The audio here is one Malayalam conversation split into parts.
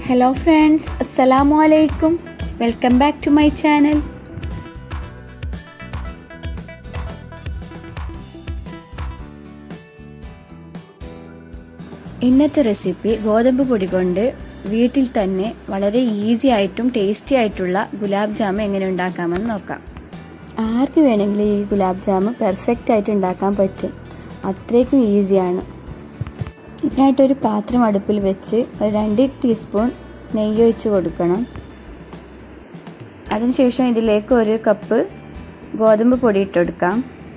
ഹലോ ഫ്രണ്ട്സ് അസ്സലാമു അലൈക്കും welcome back to my channel ഇന്നത്തെ റെസിപ്പി ഗോതമ്പ് പൊടി കൊണ്ട് വീട്ടിൽ തന്നെ വളരെ ഈസി ആയിട്ടും ടേസ്റ്റി ആയിട്ടുള്ള ഗുലാബ് ജാമ് എങ്ങനെ ഉണ്ടാക്കാമെന്ന് നോക്കാം ആർക്ക് വേണമെങ്കിലും ഈ ഗുലാബ് ജാമ് പെർഫെക്റ്റ് ആയിട്ട് ഉണ്ടാക്കാൻ പറ്റും അത്രയ്ക്കും ഈസിയാണ് ഇതിനായിട്ടൊരു പാത്രം അടുപ്പിൽ വെച്ച് ഒരു രണ്ട് ടീസ്പൂൺ നെയ്യ് ഒഴിച്ച് കൊടുക്കണം അതിനുശേഷം ഇതിലേക്ക് ഒരു കപ്പ് ഗോതമ്പ് പൊടി ഇട്ടെടുക്കാം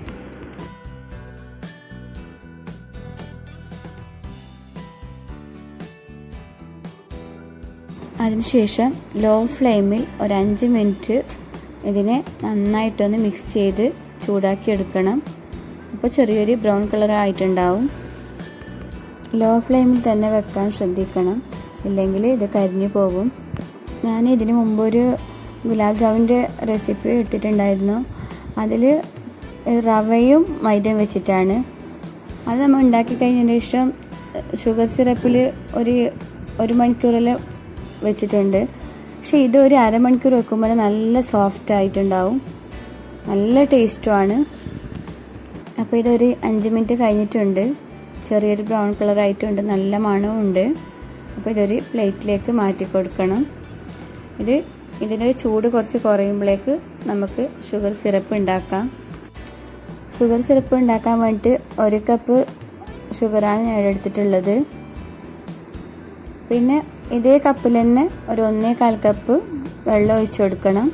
അതിനുശേഷം ലോ ഫ്ലെയിമിൽ ഒരു അഞ്ച് മിനിറ്റ് ഇതിനെ നന്നായിട്ടൊന്ന് മിക്സ് ചെയ്ത് ചൂടാക്കി എടുക്കണം അപ്പോൾ ചെറിയൊരു ബ്രൗൺ കളർ ആയിട്ടുണ്ടാവും ലോ ഫ്ലെയിമിൽ തന്നെ വെക്കാൻ ശ്രദ്ധിക്കണം ഇല്ലെങ്കിൽ ഇത് കരിഞ്ഞു പോകും ഞാൻ ഇതിന് മുമ്പൊരു ഗുലാബ് ജാമുൻ്റെ റെസിപ്പി ഇട്ടിട്ടുണ്ടായിരുന്നു അതിൽ റവയും മൈദയും വെച്ചിട്ടാണ് അത് നമ്മൾ ഉണ്ടാക്കി കഴിഞ്ഞതിന് ശേഷം ഷുഗർ സിറപ്പിൽ ഒരു ഒരു മണിക്കൂറെല്ലാം വെച്ചിട്ടുണ്ട് പക്ഷേ ഇത് ഒരു അരമണിക്കൂർ വെക്കുമ്പോൾ നല്ല സോഫ്റ്റ് ആയിട്ടുണ്ടാവും നല്ല ടേസ്റ്റുമാണ് അപ്പോൾ ഇതൊരു അഞ്ച് മിനിറ്റ് കഴിഞ്ഞിട്ടുണ്ട് ചെറിയൊരു ബ്രൗൺ കളർ ആയിട്ടുണ്ട് നല്ല മണവും ഉണ്ട് അപ്പോൾ ഇതൊരു പ്ലേറ്റിലേക്ക് മാറ്റി കൊടുക്കണം ഇത് ഇതിൻ്റെ ചൂട് കുറച്ച് കുറയുമ്പോഴേക്ക് നമുക്ക് ഷുഗർ സിറപ്പ് ഉണ്ടാക്കാം ഷുഗർ സിറപ്പ് ഉണ്ടാക്കാൻ വേണ്ടിയിട്ട് ഒരു കപ്പ് ഷുഗറാണ് ഞാൻ എടുത്തിട്ടുള്ളത് പിന്നെ ഇതേ കപ്പിൽ തന്നെ ഒരു ഒന്നേകാൽ കപ്പ് വെള്ളം ഒഴിച്ചു കൊടുക്കണം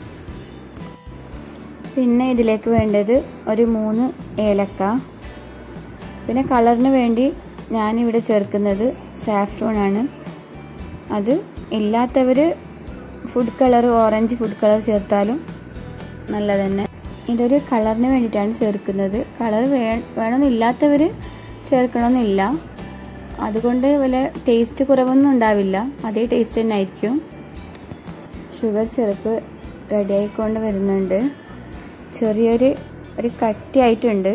പിന്നെ ഇതിലേക്ക് വേണ്ടത് ഒരു മൂന്ന് ഏലക്ക പിന്നെ കളറിന് വേണ്ടി ഞാനിവിടെ ചേർക്കുന്നത് സാഫ്രോൺ ആണ് അത് ഇല്ലാത്തവർ food colour orange food colour ചേർത്താലും നല്ല തന്നെ ഇതൊരു കളറിന് വേണ്ടിയിട്ടാണ് ചേർക്കുന്നത് കളർ വേ വേണമെന്നില്ലാത്തവർ ചേർക്കണമെന്നില്ല അതുകൊണ്ട് വല്ല ടേസ്റ്റ് കുറവൊന്നും ഉണ്ടാവില്ല അതേ ടേസ്റ്റ് തന്നെ ആയിരിക്കും ഷുഗർ സിറപ്പ് റെഡി ആയിക്കൊണ്ട് വരുന്നുണ്ട് ചെറിയൊരു ഒരു കട്ടിയായിട്ടുണ്ട്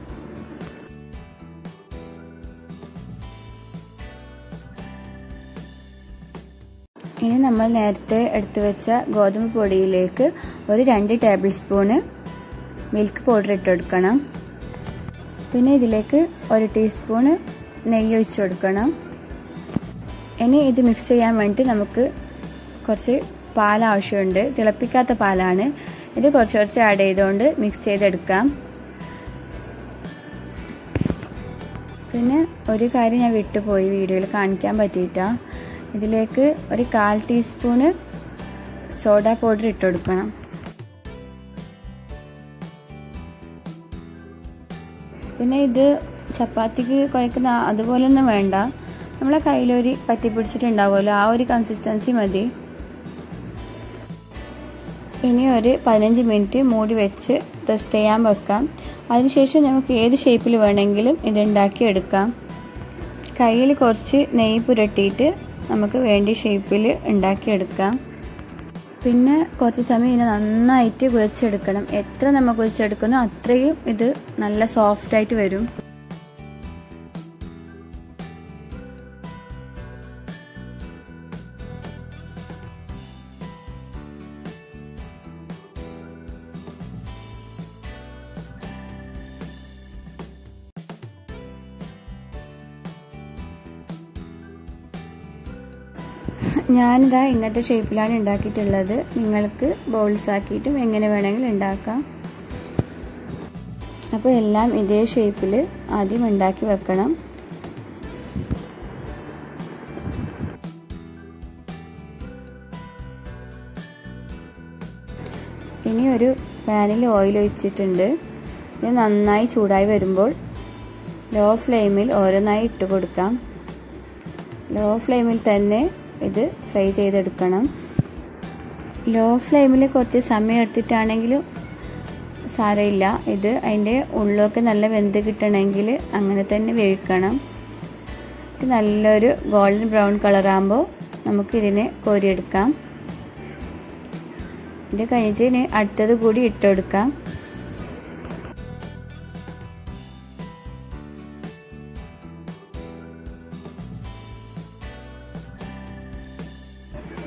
ഇനി നമ്മൾ നേരത്തെ എടുത്തു വെച്ച ഗോതമ്പ് പൊടിയിലേക്ക് ഒരു രണ്ട് ടേബിൾ സ്പൂണ് മിൽക്ക് പൗഡർ ഇട്ടെടുക്കണം പിന്നെ ഇതിലേക്ക് ഒരു ടീസ്പൂണ് നെയ്യ് ഒഴിച്ചു കൊടുക്കണം ഇനി ഇത് മിക്സ് ചെയ്യാൻ വേണ്ടി നമുക്ക് കുറച്ച് പാൽ ആവശ്യമുണ്ട് തിളപ്പിക്കാത്ത പാലാണ് ഇത് കുറച്ച് കുറച്ച് ആഡ് ചെയ്തുകൊണ്ട് മിക്സ് ചെയ്തെടുക്കാം പിന്നെ ഒരു കാര്യം ഞാൻ വിട്ടുപോയി വീഡിയോയിൽ കാണിക്കാൻ പറ്റിയിട്ടാ ഇതിലേക്ക് ഒരു കാൽ ടീസ്പൂണ് സോഡ പൗഡർ ഇട്ട് കൊടുക്കണം പിന്നെ ഇത് ചപ്പാത്തിക്ക് കുഴക്കുന്ന അതുപോലൊന്നും വേണ്ട നമ്മളെ കയ്യിലൊരു പറ്റി പിടിച്ചിട്ടുണ്ടാവുമല്ലോ ആ ഒരു കൺസിസ്റ്റൻസി മതി ഇനി ഒരു പതിനഞ്ച് മിനിറ്റ് മൂടി വെച്ച് റെസ്റ്റ് ചെയ്യാൻ വെക്കാം അതിനുശേഷം നമുക്ക് ഏത് ഷേപ്പിൽ വേണമെങ്കിലും ഇത് ഉണ്ടാക്കിയെടുക്കാം കയ്യിൽ കുറച്ച് നെയ്യ് പുരട്ടിയിട്ട് നമുക്ക് വേണ്ട ഷേപ്പിൽ ഉണ്ടാക്കിയെടുക്കാം പിന്നെ കുറച്ച് സമയം ഇതിനെ നന്നായിട്ട് കുഴച്ചെടുക്കണം എത്ര നമ്മൾ കുഴച്ചെടുക്കുന്നോ അത്രയും ഇത് നല്ല സോഫ്റ്റായിട്ട് വരും ഞാനിതാ ഇങ്ങനത്തെ ഷേപ്പിലാണ് ഉണ്ടാക്കിയിട്ടുള്ളത് നിങ്ങൾക്ക് ബൗൾസ് ആക്കിയിട്ടും എങ്ങനെ വേണമെങ്കിലും ഉണ്ടാക്കാം അപ്പോൾ എല്ലാം ഇതേ ഷേപ്പിൽ ആദ്യം ഉണ്ടാക്കി വെക്കണം ഇനി ഒരു പാനിൽ ഓയിൽ ഒഴിച്ചിട്ടുണ്ട് ഇത് നന്നായി ചൂടായി വരുമ്പോൾ ലോ ഫ്ലെയിമിൽ ഓരോന്നായി ഇട്ട് കൊടുക്കാം ലോ ഫ്ലെയിമിൽ തന്നെ ഇത് ഫ്രൈ ചെയ്തെടുക്കണം ലോ ഫ്ലെയിമിൽ കുറച്ച് സമയം എടുത്തിട്ടാണെങ്കിലും സാരമില്ല ഇത് അതിൻ്റെ ഉള്ളൊക്കെ നല്ല വെന്ത് കിട്ടണമെങ്കിൽ അങ്ങനെ തന്നെ വേവിക്കണം ഇത് നല്ലൊരു ഗോൾഡൻ ബ്രൗൺ കളറാകുമ്പോൾ നമുക്കിതിനെ കോരിയെടുക്കാം ഇത് കഴിഞ്ഞിട്ട് ഇനി അടുത്തത് കൂടി ഇട്ടെടുക്കാം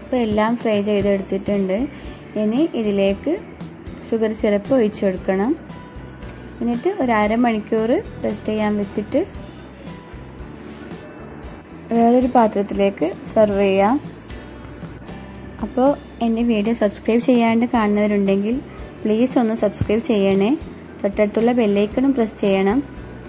ഇപ്പോൾ എല്ലാം ഫ്രൈ ചെയ്തെടുത്തിട്ടുണ്ട് ഇനി ഇതിലേക്ക് ഷുഗർ സിറപ്പ് ഒഴിച്ചു കൊടുക്കണം എന്നിട്ട് ഒരു അരമണിക്കൂർ റെസ്റ്റ് ചെയ്യാൻ വെച്ചിട്ട് വേറൊരു പാത്രത്തിലേക്ക് സെർവ് ചെയ്യാം അപ്പോൾ എൻ്റെ വീഡിയോ സബ്സ്ക്രൈബ് ചെയ്യാണ്ട് കാണുന്നവരുണ്ടെങ്കിൽ പ്ലീസ് ഒന്ന് സബ്സ്ക്രൈബ് ചെയ്യണേ തൊട്ടടുത്തുള്ള ബെല്ലൈക്കണും പ്രസ് ചെയ്യണം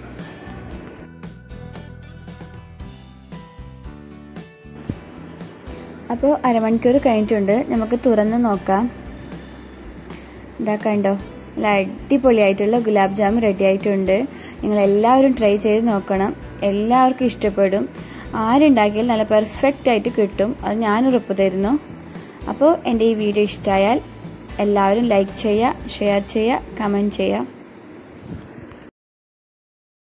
അപ്പോൾ അരമണിക്കൂർ കഴിഞ്ഞിട്ടുണ്ട് നമുക്ക് തുറന്ന് നോക്കാം ഇതാ കണ്ടോ നല്ല അടിപൊളിയായിട്ടുള്ള ഗുലാബ് ജാമുൻ റെഡി ആയിട്ടുണ്ട് നിങ്ങൾ എല്ലാവരും ട്രൈ ചെയ്ത് നോക്കണം എല്ലാവർക്കും ഇഷ്ടപ്പെടും ആരുണ്ടാക്കിയാലും നല്ല പെർഫെക്റ്റ് ആയിട്ട് കിട്ടും അത് ഞാൻ ഉറപ്പ് തരുന്നു അപ്പോൾ എൻ്റെ ഈ വീഡിയോ ഇഷ്ടമായാൽ എല്ലാവരും ലൈക്ക് ചെയ്യുക ഷെയർ ചെയ്യുക കമൻറ്റ് ചെയ്യുക